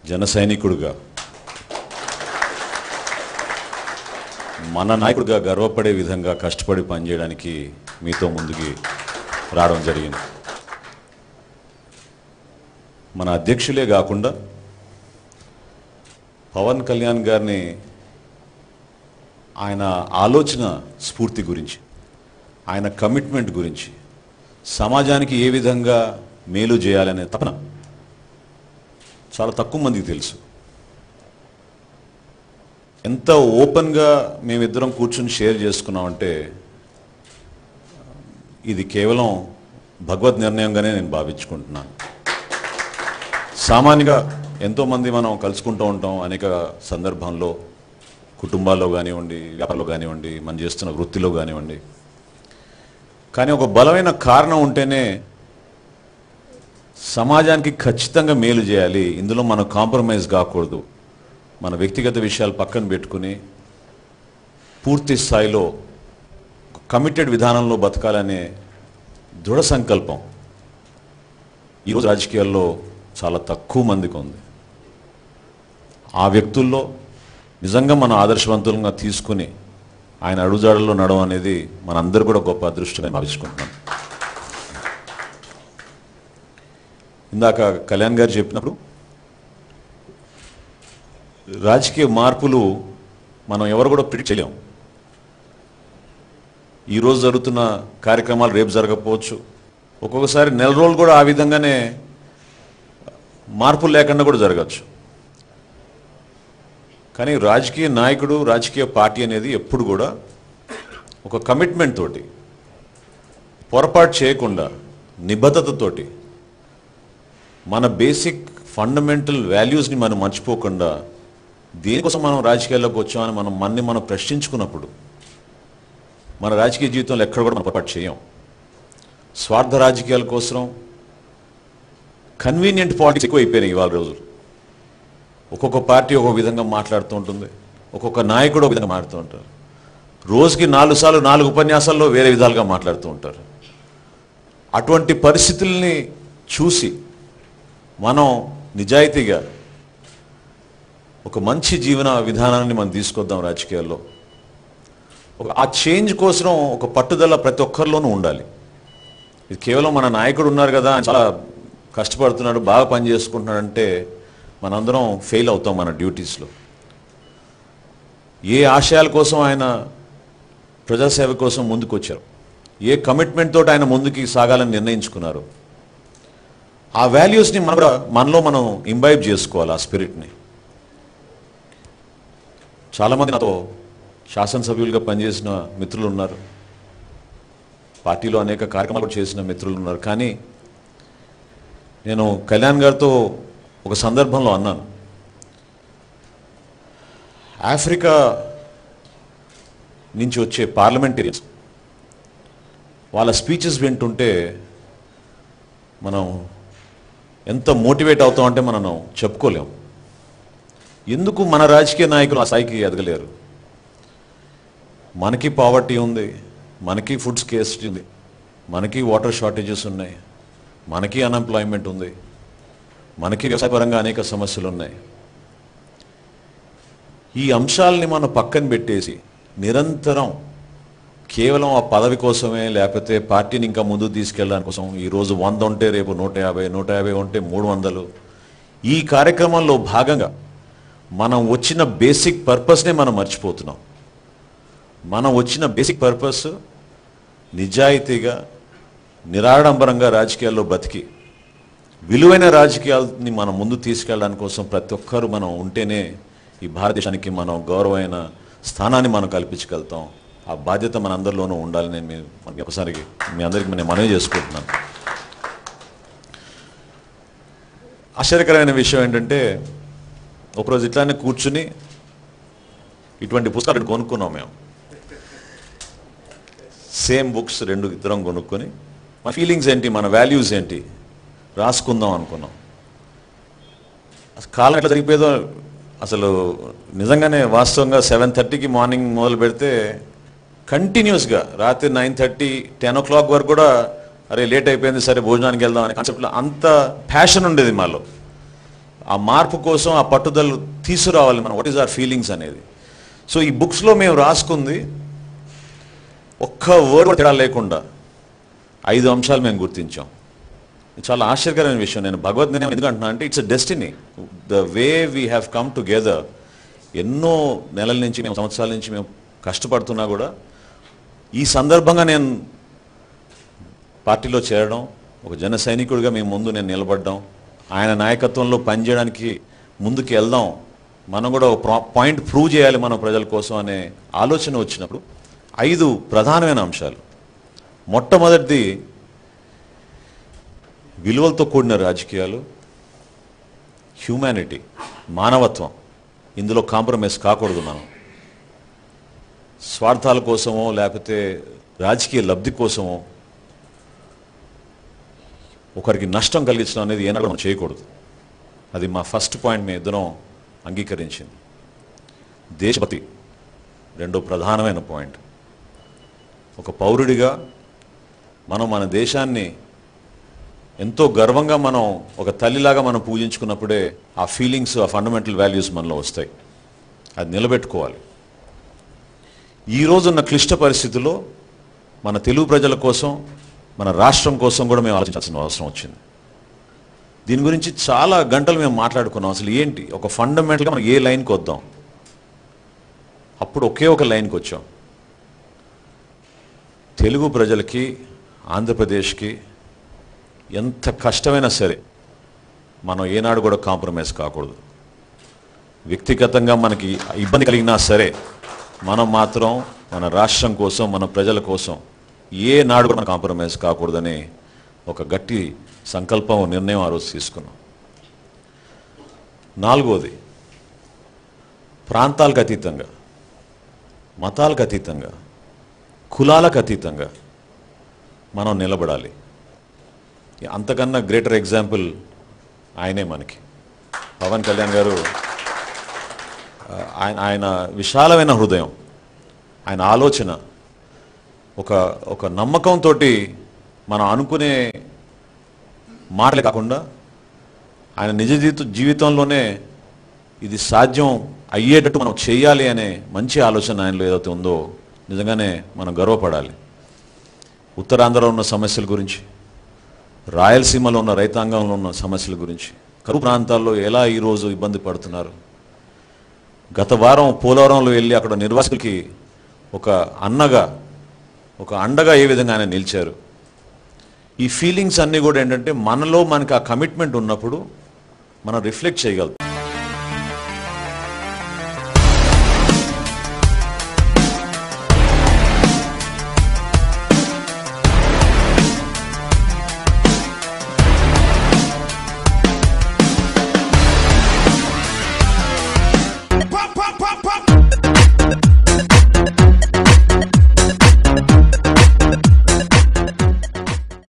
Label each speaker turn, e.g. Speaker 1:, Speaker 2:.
Speaker 1: జన సైనికుడిగా మన నాయకుడిగా గర్వపడే విధంగా కష్టపడి పనిచేయడానికి మీతో ముందుకి రావడం జరిగింది మన అధ్యక్షులే కాకుండా పవన్ కళ్యాణ్ గారిని ఆయన ఆలోచన స్ఫూర్తి గురించి ఆయన కమిట్మెంట్ గురించి సమాజానికి ఏ విధంగా మేలు చేయాలనే తపన చాలా తక్కువ మందికి తెలుసు ఎంత ఓపెన్గా మేమిద్దరం కూర్చుని షేర్ చేసుకున్నామంటే ఇది కేవలం భగవద్ నిర్ణయంగానే నేను భావించుకుంటున్నాను సామాన్యంగా ఎంతోమంది మనం కలుసుకుంటూ ఉంటాం అనేక సందర్భంలో కుటుంబాల్లో కానివ్వండి వ్యాపారంలో కానివ్వండి మనం చేస్తున్న వృత్తిలో కానివ్వండి కానీ ఒక బలమైన కారణం ఉంటేనే సమాజానికి ఖచ్చితంగా మేలు చేయాలి ఇందులో మనం కాంప్రమైజ్ కాకూడదు మన వ్యక్తిగత విషయాలు పక్కన పెట్టుకుని పూర్తి స్థాయిలో కమిటెడ్ విధానంలో బతకాలనే దృఢ సంకల్పం ఈరోజు రాజకీయాల్లో చాలా తక్కువ మందికి ఉంది ఆ వ్యక్తుల్లో నిజంగా మనం ఆదర్శవంతులంగా తీసుకుని ఆయన అడుగుజాడల్లో నడవం అనేది మనందరూ కూడా గొప్ప అదృష్టంగా భావించుకుంటున్నాం ఇందాక కళ్యాణ్ గారు చెప్పినప్పుడు రాజకీయ మార్పులు మనం ఎవరు కూడా ప్రిడిక్ట్ చేయలేం ఈరోజు జరుగుతున్న కార్యక్రమాలు రేపు జరగకపోవచ్చు ఒక్కొక్కసారి నెల రోజులు కూడా ఆ విధంగానే మార్పులు లేకుండా కూడా జరగచ్చు కానీ రాజకీయ నాయకుడు రాజకీయ పార్టీ అనేది ఎప్పుడు కూడా ఒక కమిట్మెంట్ తోటి పొరపాటు చేయకుండా నిబద్ధతతోటి మన బేసిక్ ఫండమెంటల్ వాల్యూస్ని మనం మర్చిపోకుండా దేనికోసం మనం రాజకీయాల్లోకి వచ్చామని మనం మన్ని మనం ప్రశ్నించుకున్నప్పుడు మన రాజకీయ జీవితంలో ఎక్కడ కూడా మనం పొరపాటు చేయం స్వార్థ రాజకీయాల కోసం కన్వీనియంట్ పాలిటిక్స్ ఎక్కువ అయిపోయినాయి ఇవాళ రోజులు ఒక్కొక్క పార్టీ ఒక్కొక్క విధంగా మాట్లాడుతూ ఉంటుంది ఒక్కొక్క నాయకుడు ఒక విధంగా మాట్లాడుతూ ఉంటారు రోజుకి నాలుగు సార్లు నాలుగు ఉపన్యాసాల్లో వేరే విధాలుగా మాట్లాడుతూ ఉంటారు అటువంటి పరిస్థితుల్ని చూసి మనం నిజాయితీగా ఒక మంచి జీవన విధానాన్ని మనం తీసుకొద్దాం రాజకీయాల్లో ఒక ఆ చేంజ్ కోసం ఒక పట్టుదల ప్రతి ఒక్కరిలోనూ ఉండాలి ఇది కేవలం మన నాయకుడు ఉన్నారు కదా ఆయన చాలా కష్టపడుతున్నాడు బాగా పని చేసుకుంటున్నాడు అంటే మనందరం ఫెయిల్ అవుతాం మన డ్యూటీస్లో ఏ ఆశయాల కోసం ఆయన ప్రజాసేవ కోసం ముందుకు వచ్చారు ఏ కమిట్మెంట్ తోటి ఆయన ముందుకి సాగాలని నిర్ణయించుకున్నారు ఆ వాల్యూస్ని మనం కూడా మనలో మనం ఇంబైబ్ చేసుకోవాలి ఆ స్పిరిట్ని చాలామంది నాతో శాసనసభ్యులుగా పనిచేసిన మిత్రులు ఉన్నారు పార్టీలో అనేక కార్యక్రమాలు కూడా చేసిన మిత్రులు ఉన్నారు కానీ నేను కళ్యాణ్ గారితో ఒక సందర్భంలో అన్నాను ఆఫ్రికా నుంచి వచ్చే పార్లమెంటేరియన్స్ వాళ్ళ స్పీచెస్ వింటుంటే మనం ఎంత మోటివేట్ అవుతామంటే మనం చెప్పుకోలేం ఎందుకు మన రాజకీయ నాయకులు ఆ స్థాయికి ఎదగలేరు మనకి పావర్టీ ఉంది మనకి ఫుడ్ స్కేసిటీ ఉంది మనకి వాటర్ షార్టేజెస్ ఉన్నాయి మనకి అన్ఎంప్లాయ్మెంట్ ఉంది మనకి వ్యవసాయపరంగా అనేక సమస్యలు ఉన్నాయి ఈ అంశాలని మనం పక్కన పెట్టేసి నిరంతరం కేవలం ఆ పదవి కోసమే లేకపోతే పార్టీని ఇంకా ముందుకు తీసుకెళ్ళడానికి కోసం ఈరోజు వంద ఉంటే రేపు నూట యాభై నూట యాభై ఉంటే మూడు వందలు ఈ కార్యక్రమంలో భాగంగా మనం వచ్చిన బేసిక్ పర్పస్నే మనం మర్చిపోతున్నాం మనం వచ్చిన బేసిక్ పర్పస్ నిజాయితీగా నిరాడంబరంగా రాజకీయాల్లో బతికి విలువైన రాజకీయాలని మనం ముందు తీసుకెళ్ళడానికి కోసం ప్రతి ఒక్కరు మనం ఉంటేనే ఈ భారతదేశానికి మనం గౌరవమైన స్థానాన్ని మనం కల్పించగలుగుతాం ఆ బాధ్యత మన అందరిలోనూ ఉండాలని నేను మీ- మనకి ఒకసారి మీ అందరికీ నేను మనవి చేసుకుంటున్నాను ఆశ్చర్యకరమైన విషయం ఏంటంటే ఒకరోజు ఇట్లానే కూర్చుని ఇటువంటి పుస్తకాలు కొనుక్కున్నాం మేము సేమ్ బుక్స్ రెండు ఇద్దరం కొనుక్కొని మన ఫీలింగ్స్ ఏంటి మన వాల్యూస్ ఏంటి రాసుకుందాం అనుకున్నాం అసలు కాలం ఎట్లా జరిగిపోయేదో అసలు నిజంగానే వాస్తవంగా సెవెన్ థర్టీకి మార్నింగ్ మొదలు పెడితే కంటిన్యూస్గా రాత్రి nine thirty ten o'clock వరకు కూడా అరే లేట్ అయిపోయింది సరే భోజనానికి వెళ్దాం అనే కాన్సెప్ట్లో అంత ప్యాషన్ ఉండేది మాలో ఆ మార్పు కోసం ఆ పట్టుదల తీసుకురావాలి మనం వాట్ ఈస్ ఆర్ ఫీలింగ్స్ అనేది సో ఈ బుక్స్లో మేము రాసుకుంది ఒక్క వర్డ్ తేడా లేకుండా ఐదు అంశాలు మేము గుర్తించాం ఇది చాలా ఆశ్చర్యకరమైన విషయం నేను భగవద్గీత ఎందుకు అంటున్నా అంటే it's a destiny the way we have come together ఎన్నో నెలల నుంచి మేము సంవత్సరాల నుంచి మేము కష్టపడుతున్నా కూడా ఈ సందర్భంగా నేను పార్టీలో చేరడం ఒక జన సైనికుడిగా మేము ముందు నేను నిలబడ్డం ఆయన నాయకత్వంలో పనిచేయడానికి ముందుకు వెళ్దాం మనం కూడా ఒక ప్రా- పాయింట్ ప్రూవ్ చేయాలి మనం ప్రజల కోసం అనే ఆలోచన వచ్చినప్పుడు ఐదు ప్రధానమైన అంశాలు మొట్టమొదటిది విలువలతో కూడిన రాజకీయాలు హ్యూమానిటీ మానవత్వం ఇందులో కాంప్రమైజ్ కాకూడదు మనం స్వార్థాల కోసమో లేకపోతే రాజకీయ లబ్ధి కోసమో ఒకరికి నష్టం కలిగించడం అనేది ఏనాడు మనం చేయకూడదు అది మా ఫస్ట్ పాయింట్ మేము ఇద్దరం అంగీకరించింది దేశభక్తి రెండో ప్రధానమైన పాయింట్ ఒక పౌరుడిగా మనం మన దేశాన్ని ఎంతో గర్వంగా మనం ఒక తల్లిలాగా మనం పూజించుకున్నప్పుడే ఆ ఫీలింగ్స్ ఆ ఫండమెంటల్ వాల్యూస్ మనలో వస్తాయి అది నిలబెట్టుకోవాలి ఈ రోజున్న క్లిష్ట పరిస్థితుల్లో మన తెలుగు ప్రజల కోసం మన రాష్ట్రం కోసం కూడా మేము ఆలోచించాల్సిన అవసరం వచ్చింది దీని గురించి చాలా గంటలు మేము మాట్లాడుకున్నాం అసలు ఏంటి ఒక ఫండమెంటల్గా మనం ఏ లైన్కి వద్దాం అప్పుడు ఒకే ఒక లైన్కి వచ్చాం తెలుగు ప్రజలకి ఆంధ్రప్రదేశ్కి ఎంత కష్టమైనా సరే మనం ఏనాడు కూడా కాంప్రమైజ్ కాకూడదు వ్యక్తిగతంగా మనకి ఇబ్బంది కలిగినా సరే మనం మాత్రం మన రాష్ట్రం కోసం మన ప్రజల కోసం ఏ నాడు కూడా మనం కాంప్రమైజ్ కాకూడదని ఒక గట్టి సంకల్పం నిర్ణయం ఆ రోజు తీసుకున్నాం నాలుగోది ప్రాంతాలకు అతీతంగా మతాలకు అతీతంగా కులాలకు అతీతంగా మనం నిలబడాలి అంతకన్నా గ్రేటర్ ఎగ్జాంపుల్ ఆయనే మనకి పవన్ కళ్యాణ్ గారు ఆ, ఆయన ఆయన విశాలమైన హృదయం ఆయన ఆలోచన ఒక ఒక నమ్మకంతో మనం అనుకునే మాటలే కాకుండా ఆయన నిజ జీవిత జీవితంలోనే ఇది సాధ్యం అయ్యేటట్టు మనం చేయాలి అనే మంచి ఆలోచన ఆయనలో ఏదైతే ఉందో నిజంగానే మనం గర్వపడాలి ఉత్తరాంధ్రలో ఉన్న సమస్యల గురించి రాయలసీమలో ఉన్న రైతాంగంలో ఉన్న సమస్యల గురించి కరువు ప్రాంతాల్లో ఎలా ఈరోజు ఇబ్బంది పడుతున్నారు గత వారం పోలవరంలో వెళ్ళి అక్కడ నిర్వాసితులకి ఒక అన్నగా ఒక అండగా ఏ విధంగా ఆయన నిలిచారు ఈ ఫీలింగ్స్ అన్నీ కూడా ఏంటంటే మనలో మనకి ఆ కమిట్మెంట్ ఉన్నప్పుడు మనం రిఫ్లెక్ట్ చేయగలుగుతాం